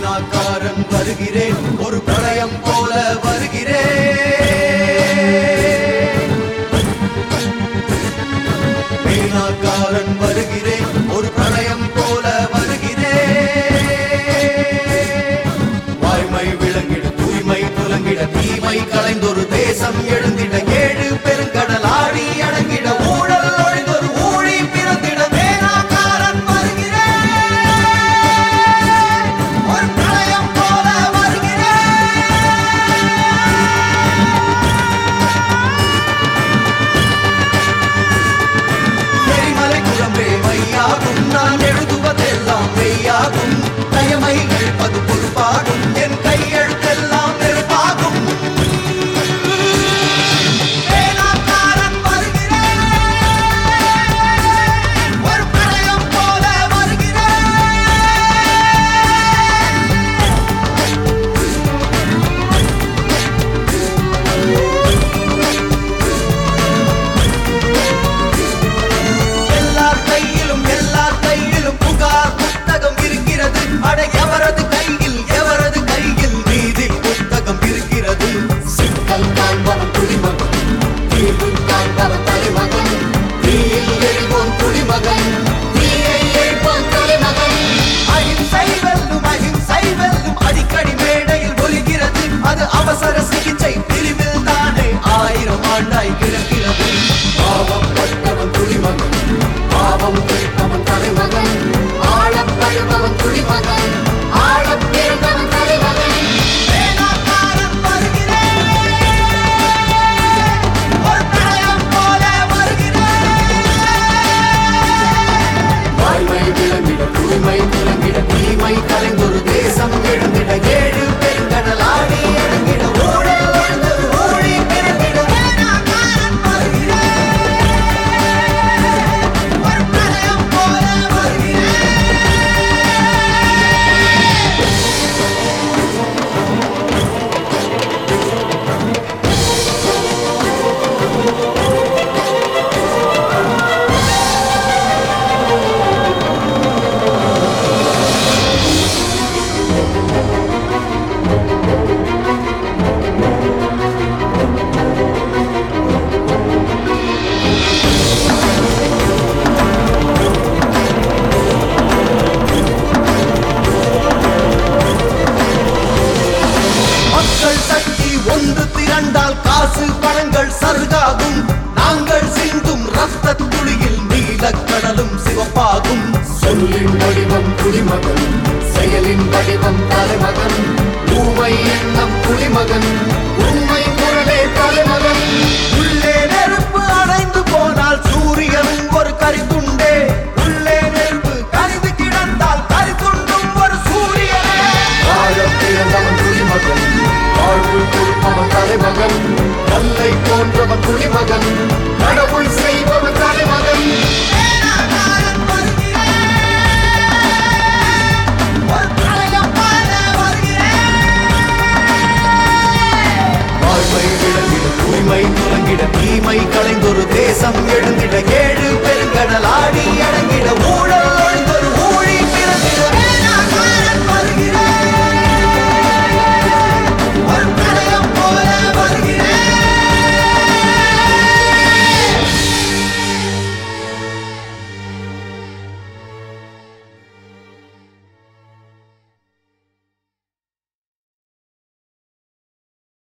பேனாக்காரன் வருகிறேன் ஒரு பிரளயம் போல வருகிறேன் பேனாக்காரன் வருகிறேன் ஒரு பிரளயம் போல வருகிறேன் வாய்மை விளங்கிட தூய்மை துலங்கிட தீமை கலைந்தொரு தேசம் எழுந்திட ஏழு பெருங்கடல் ஆடி அடங்கிட ஊழல் ஒழிந்தொரு ஊழி பிறந்திட பேனாக்காரன் வருகிறேன் ஒரு பிரளயம் போல வருகிறேன் எரிமலை குழம்பே மையாகும் நான் எழுதுவதெல்லாம் மெய்யாகும் தயமை இழ்ப்பது பொறுப்பாகும் என் கையெழுத்தெல்லாம் நெருப்பாகும் வேளாக்காரன் வருகிறேன் ஒரு பிரளயம் போல வருகிறேன் எல்லார் கையிலும் எல்லார் கையிலும் புகார் புத்தகம் இருக்கிறது அட எவரது கையில் எவரது கையில் நீதி புத்தகம் இருக்கிறது சிக்கல் காண்பவன் குடிமகன் தீர்வு காண்பவன் தலைமகன் தீயில் எழுவோன் குடிமகன் தீயை எழுப்போன் தலைமகன் அகிம்சை வெல்லும் அகிம்சை வெல்லும் அடிக்கடி மேடையில் ஒலிக்கிறது அது அவசர சிகிச்சை பிரிவில் தானே ஆயிரம் ஆண்டாய் கிடக்கிறது பாவம் பட்டவன் குடிமகன் பாவம் கேட்பவன் தலைமகன் ஆழப் பழுபவன் குடிமகன் ஆழப் பிறந்தவன் தலைமகன் வேளாக்காரன் வருகிறேன் ஒரு பிரளயம் போல வருகிறேன் வாய்மை விளங்கிட தூய்மை விளங்கிட தீமை கலைந்தொரு தேசம் எழுந்திட ஏழு பெருங்கடல் ஆடி அடங்கிட ஊழல் வாழ்ந்தொரு ஊழி பிறந்திட வேளாக்காரன் வருகிறேன் ஒரு பிரளயம் போல வருகிறேன் மக்கள் சக்தி ஒன்று திரண்டால் காசு பணங்கள் சருகாகும் நாங்கள் சிந்தும் ரத்த துளியில் நீலக்கடலும் சிவப்பாகும் சொல்லின் வடிவம் குடிமகன் செயலின் வடிவம் தலைமகன்